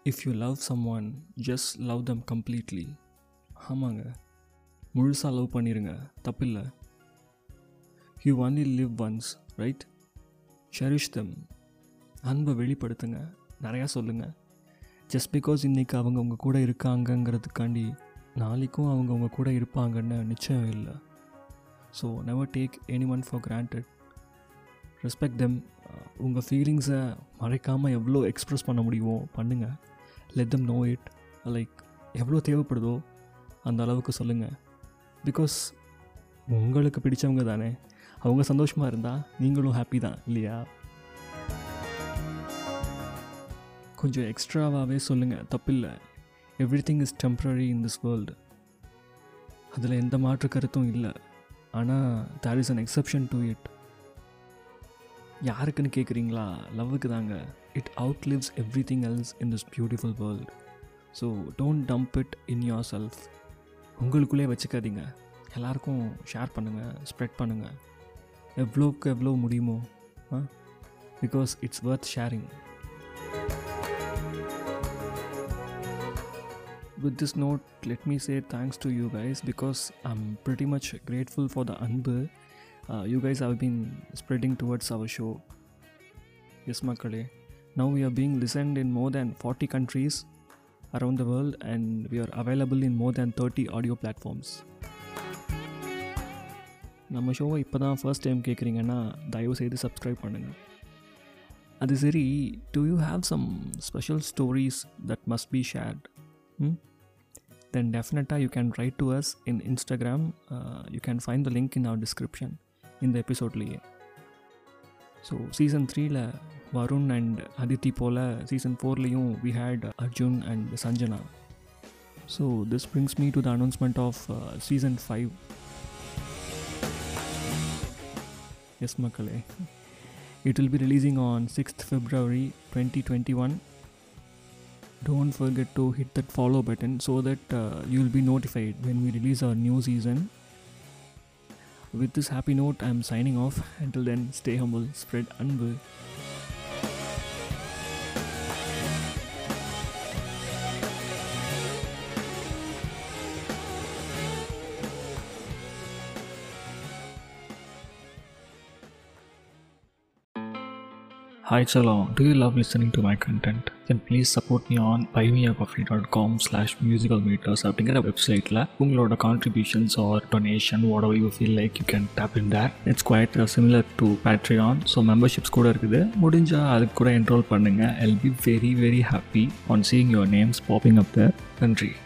If you love someone just love them completely ஆமாங்க முழுசாக love பண்ணிடுங்க தப்பில்லை you only live once right cherish them அன்பை வெளிப்படுத்துங்க நிறையா சொல்லுங்கள் ஜஸ்ட் பிகாஸ் இன்றைக்கி அவங்க உங்கள் கூட இருக்காங்கங்கிறதுக்காண்டி நாளைக்கும் அவங்க உங்கள் கூட இருப்பாங்கன்னு நிச்சயம் இல்லை so never take anyone for granted respect them உங்கள் ஃபீலிங்ஸை மறைக்காமல் எவ்வளோ எக்ஸ்ப்ரெஸ் பண்ண முடியுமோ பண்ணுங்கள் let them know it like எவ்வளோ தேவைப்படுதோ அந்த அளவுக்கு சொல்லுங்கள் பிகாஸ் உங்களுக்கு பிடிச்சவங்க தானே அவங்க சந்தோஷமாக இருந்தால் நீங்களும் ஹாப்பி தான் இல்லையா கொஞ்சம் எக்ஸ்ட்ராவாகவே சொல்லுங்கள் தப்பில்லை everything is temporary in this world அதில் எந்த மாற்று கருத்தும் இல்லை ஆனால் there is an exception to it யாருக்குன்னு கேட்குறீங்களா லவ்வுக்கு தாங்க it outlives everything else in this beautiful world so don't dump it in yourself உங்களுக்குள்ளே வச்சுக்காதீங்க எல்லாருக்கும் ஷேர் பண்ணுங்கள் ஸ்ப்ரெட் பண்ணுங்கள் எவ்வளோக்கு எவ்வளோ முடியுமோ ah because it's worth sharing with this note let me say thanks to you guys because i'm pretty much grateful for the anbu uh, you guys have been spreading towards our show yes makale now we are being listened in more than 40 countries around the world and we are available in more than 30 audio platforms நம்ம ஷோவை இப்போ தான் first time கேட்குறீங்கன்னா தயவு செய்து subscribe பண்ணுங்கள் அது சரி do you have some special stories that must be shared then definitely you can write to us in Instagram. Uh, you can find the link in our description in the episode. So season த்ரீல Varun and Aditi போல் season ஃபோர்லேயும் we had Arjun and Sanjana so this brings me to the announcement of season five yes மக்களே it will be releasing on sixth February twenty twenty one don't forget to hit that follow button so that uh, you'll be notified when we release our new season with this happy note i'm signing off until then stay humble spread anbu Hi Chalong, do you love listening to my content? Then please support me on buymeacoffee.com slash musical meters அப்படிங்கிற வெப்சைட்டில் உங்களோட contributions or donation what you feel like you can tap in that it's quite similar to Patreon so memberships கூட இருக்குது முடிஞ்சால் அதுக்கு கூட enrol பண்ணுங்கள் I'll be very very happy on seeing your names popping up the நன்றி